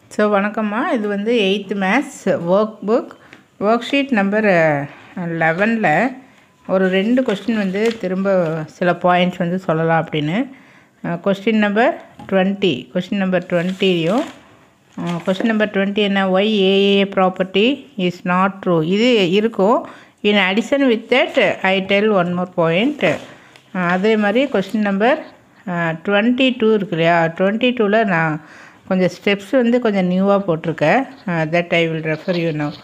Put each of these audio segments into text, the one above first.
so வணக்கம்மா இது வந்து eighth maths workbook worksheet number லெவனில் ஒரு ரெண்டு கொஸ்டின் வந்து திரும்ப சில பாயிண்ட்ஸ் வந்து சொல்லலாம் அப்படின்னு question number twenty question number டுவெண்ட்டியும் கொஸ்டின் நம்பர் டுவெண்ட்டி என்ன why uh property is not true இது இருக்கும் in addition with that I tell one more point அதே மாதிரி கொஸ்டின் நம்பர் டுவெண்ட்டி டூ இருக்கு இல்லையா டுவெண்ட்டி டூவில் நான் கொஞ்சம் ஸ்டெப்ஸ் வந்து கொஞ்சம் நியூவாக போட்டிருக்கேன் that I will refer you know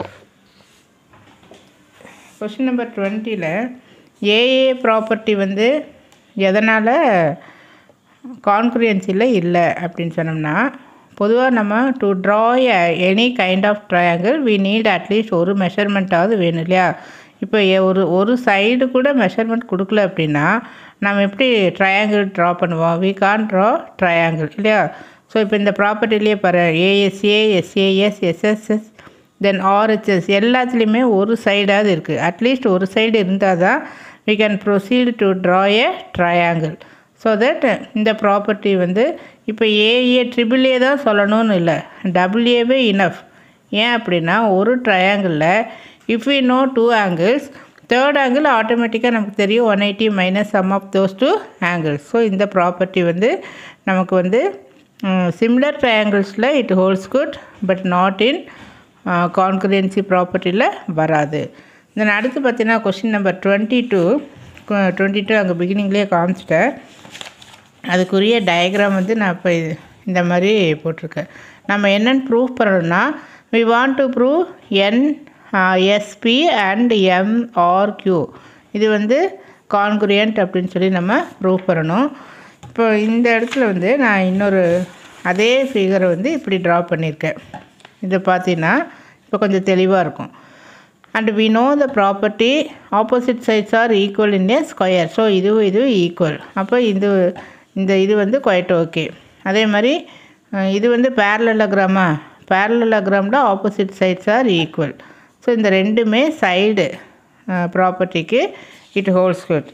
question number டுவெண்ட்டியில் ஏஏ ப்ராப்பர்ட்டி வந்து எதனால் கான்குரியன்சியில் இல்லை அப்படின்னு சொன்னோம்னா பொதுவாக நம்ம to draw any kind of triangle we need at least ஒரு மெஷர்மெண்ட்டாவது வேணும் இல்லையா இப்போ ஒரு ஒரு சைடு கூட மெஷர்மெண்ட் கொடுக்கல அப்படின்னா நம்ம எப்படி ட்ரையாங்கிள் ட்ரா பண்ணுவோம் வி கான் ட்ரா ட்ரையாங்கிள் இல்லையா ஸோ இப்போ இந்த ப்ராப்பர்ட்டிலேயே பாரு ASA SAS SSS then RHS எல்லாத்துலேயுமே ஒரு சைடாவது இருக்குது அட்லீஸ்ட் ஒரு சைடு இருந்தால் தான் we can proceed to draw a triangle so that இந்த ப்ராப்பர்ட்டி வந்து இப்போ ஏஏ ட்ரிபிள் ஏ தான் சொல்லணும்னு இல்லை டபுள்ஏவே இனஃப் ஏன் அப்படின்னா ஒரு ட்ரையாங்கிளில் if we know two angles third angle ஆட்டோமேட்டிக்காக நமக்கு தெரியும் one eighty minus some of those two angles so இந்த ப்ராப்பர்ட்டி வந்து நமக்கு வந்து similar ட்ரையாங்கிள்ஸில் it holds good but not in கான்குரன்சி ப்ராப்பர்ட்டியில் வராது தென் அடுத்து பார்த்தீங்கன்னா question number twenty two twenty two அங்கே பிகினிங்லேயே காமிச்சிட்டேன் அதுக்குரிய டயக்ராம் வந்து நான் இப்போ இந்த மாதிரி போட்டிருக்கேன் நம்ம என்னென்னு ப்ரூவ் பண்ணணும்னா we want to prove N SP and MRQ இது வந்து கான்குரியன்ட் அப்படின்னு சொல்லி நம்ம ப்ரூவ் பண்ணணும் இப்போ இந்த இடத்துல வந்து நான் இன்னொரு அதே ஃபிகரை வந்து இப்படி ட்ரா பண்ணியிருக்கேன் இதை பார்த்தீங்கன்னா இப்போ கொஞ்சம் தெளிவாக இருக்கும் and we know the property opposite sides are equal in a square so இதுவும் இதுவும் ஈக்குவல் அப்போ இது இந்த இது வந்து குவைட் ஓகே அதே மாதிரி இது வந்து பேரலோகிராமா பேரலோகிராமில் opposite sides are equal so இந்த ரெண்டுமே சைடு ப்ராப்பர்ட்டிக்கு இட் ஹோல்ஸ் குட்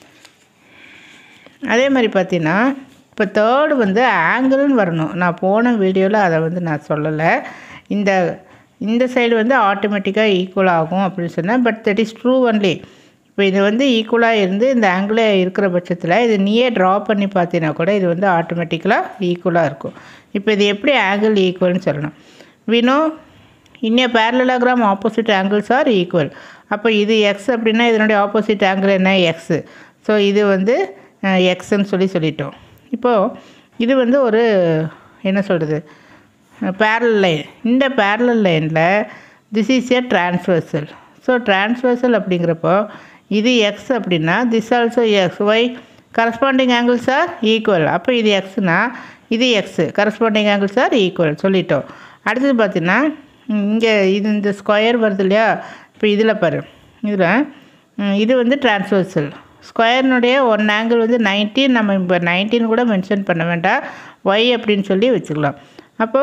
அதே மாதிரி பார்த்தீங்கன்னா இப்போ தேர்டு வந்து ஆங்கிள்னு வரணும் நான் போன வீடியோவில் அதை வந்து நான் சொல்லலை இந்த இந்த சைடு வந்து ஆட்டோமேட்டிக்காக ஈக்குவல் ஆகும் அப்படின்னு சொன்னேன் but that is true only இப்போ இது வந்து ஈக்குவலாக இருந்து இந்த ஆங்கிளே இருக்கிற பட்சத்தில் இது நீயே ட்ரா பண்ணி பார்த்தீங்கன்னா கூட இது வந்து ஆட்டோமேட்டிக்கலாக ஈக்குவலாக இருக்கும் இப்போ இது எப்படி ஆங்கிள் ஈக்குவல்னு சொல்லணும் we know in a parallelogram opposite angles are equal அப்போ இது எக்ஸ் அப்படின்னா இதனுடைய ஆப்போசிட் ஆங்கிள் என்ன எக்ஸு ஸோ இது வந்து எக்ஸ்ன்னு சொல்லி சொல்லிட்டோம் இப்போது இது வந்து ஒரு என்ன சொல்கிறது பேரல் லைன் இந்த பேரல் லைனில் this is a transversal so transversal அப்படிங்கிறப்போ இது எக்ஸ் அப்படின்னா this also X Y corresponding angles are equal அப்போ இது எக்ஸ்னா இது X corresponding angles are equal சொல்லிட்டோம் அடுத்தது பார்த்தீங்கன்னா இங்கே இது இந்த ஸ்கொயர் வருது இல்லையா இப்போ இதில் பாரு இதில் இது வந்து டிரான்ஸ்வர்சல் ஸ்கொயர்னுடைய ஒன் ஆங்கிள் வந்து நைன்டீன் நம்ம இப்போ நைன்டீன் கூட மென்ஷன் பண்ண வேண்டாம் ஒய் அப்படின்னு சொல்லி வச்சுக்கலாம் அப்போ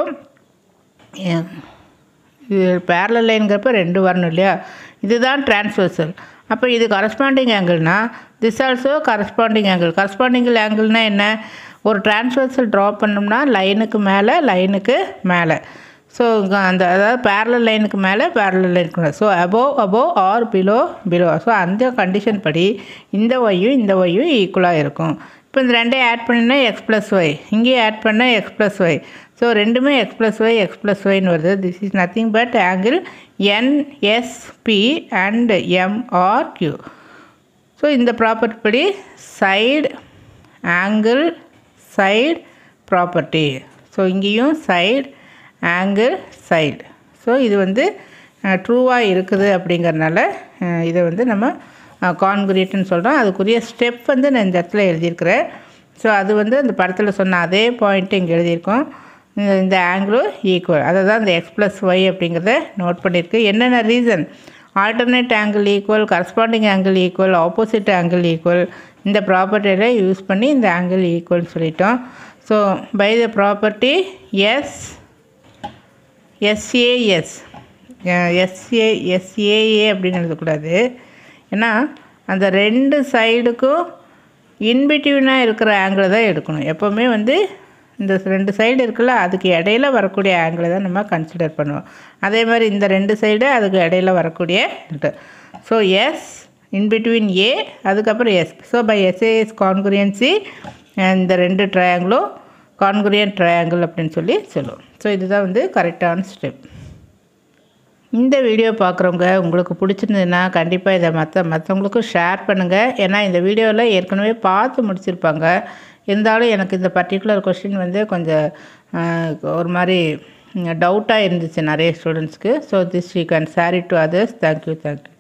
இது பேரலல் லைனுங்கிறப்ப ரெண்டு வரணும் இல்லையா இதுதான் டிரான்ஸ்வர்சல் அப்போ இது கரஸ்பாண்டிங் ஆங்கிள்னா this also corresponding angle corresponding ஆங்கிள்னால் என்ன ஒரு டிரான்ஸ்வர்சல் ட்ரா பண்ணோம்னா லைனுக்கு மேலே லைனுக்கு மேலே ஸோ அந்த அதாவது பேரலல் லைனுக்கு மேலே பேரலல் லைனுக்கு மேலே so above above or below below so அந்த கண்டிஷன் படி இந்த ஒய்யும் இந்த ஒய்யும் ஈக்குவலாக இருக்கும் இப்போ இந்த ரெண்டையும் ஆட் பண்ணினா எக்ஸ் ப்ளஸ் ஒய் இங்கேயும் ஆட் பண்ணால் எக்ஸ் ப்ளஸ் ஒய் ஸோ ரெண்டுமே X plus Y X plus ஒய்னு வருது this is nothing but angle NSP and MRQ so இந்த ப்ராப்பர்ட்டி படி side angle side property so இங்கேயும் சைடு ஆங்கிள் சைடு ஸோ இது வந்து ட்ரூவாக இருக்குது அப்படிங்கிறனால இதை வந்து நம்ம கான்கிரீட்னு சொல்கிறோம் அதுக்குரிய ஸ்டெப் வந்து நான் இந்த இடத்துல எழுதியிருக்கிறேன் ஸோ அது வந்து அந்த படத்தில் சொன்ன அதே பாயிண்ட்டு இங்கே எழுதியிருக்கோம் இந்த ஆங்கிளும் ஈக்குவல் அதை தான் இந்த எக்ஸ் ப்ளஸ் ஒய் அப்படிங்கிறத நோட் பண்ணியிருக்கு என்னென்ன reason alternate angle equal corresponding angle equal opposite angle equal இந்த ப்ராப்பர்ட்டியில் யூஸ் பண்ணி இந்த ஆங்கிள் ஈக்குவல்னு சொல்லிட்டோம் so by the property S SAS SA SAA அப்படின்னு எழுதக்கூடாது ஏன்னா அந்த ரெண்டு சைடுக்கும் இன்பிட்வீனாக இருக்கிற ஆங்கிள் தான் எடுக்கணும் எப்போவுமே வந்து இந்த ரெண்டு சைடு இருக்குல்ல அதுக்கு இடையில வரக்கூடிய ஆங்கிளை தான் நம்ம கன்சிடர் பண்ணுவோம் அதே மாதிரி இந்த ரெண்டு சைடு அதுக்கு இடையில வரக்கூடிய so S in between A அதுக்கப்புறம் S so by SAS congruency இந்த ரெண்டு ட்ரையாங்கிளும் கான்குரியன் ட்ரையாங்கிள் அப்படின்னு சொல்லி சொல்லுவோம் ஸோ இதுதான் வந்து கரெக்டான ஸ்டெப் இந்த வீடியோ பார்க்குறவங்க உங்களுக்கு பிடிச்சிருந்ததுன்னா கண்டிப்பாக இதை மற்ற மற்றவங்களுக்கும் ஷேர் பண்ணுங்கள் ஏன்னா இந்த வீடியோவில் ஏற்கனவே பார்த்து முடிச்சிருப்பாங்க இருந்தாலும் எனக்கு இந்த பர்டிகுலர் கொஷின் வந்து கொஞ்சம் ஆஹ், ஒரு மாதிரி டவுட்டாக இருந்துச்சு நிறைய ஸ்டூடெண்ட்ஸ்க்கு so this you can share it to others thank you thank you